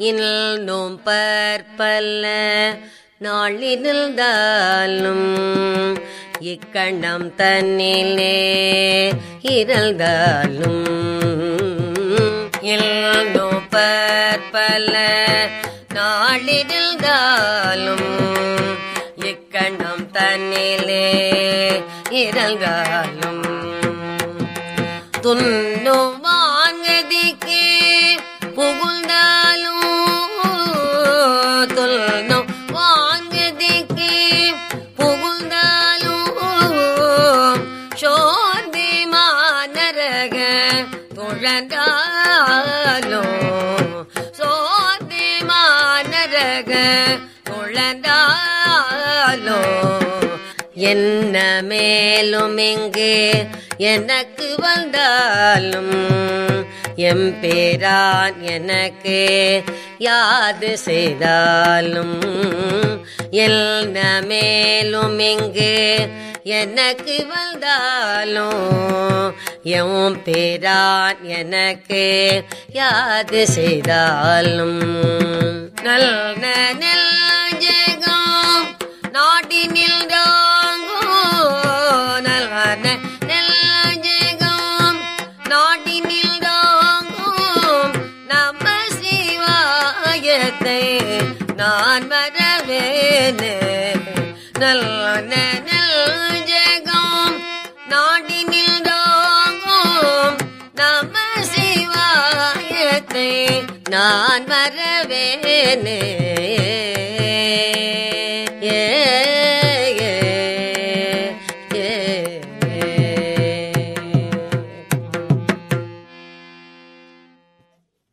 இன்னும் பற்பல்ல நாளினில்தாலும் இக்கண்ணம் தன்னிலே இருந்தாலும் இன்னும் பற்பல நாளினில்தாலும் இக்கண்ணம் தன்னிலே இருந்தாலும் துன்னும் வாங்கதிக்கு புகுந்தாலும் துன்னும் வாங்கதிக்கு புகுந்தாலும் சோதி மாநரக துழந்தாலும் சோதி மாநரக துழந்தாலும் என்ன மேலும் இங்கு எனக்கு வந்தாலும் எம்பேரான் எனக்கு யாது செய்தாலும் என்ன மேலும் இங்கு எனக்கு வந்தாலும் எம் பேரான் எனக்கு யாது செய்தாலும் நல்ல நெல்ஜகம் நாட்டினில் தாங்கோ நல்வன நெல்ஜகம் நாட்டினில் தாங்கும் நம சிவாயத்தை நான் வரவேனே நல்ல நெல்ஜகம் நாட்டினில் தாங்கும் நம சிவாயத்தை நான் வரவேனே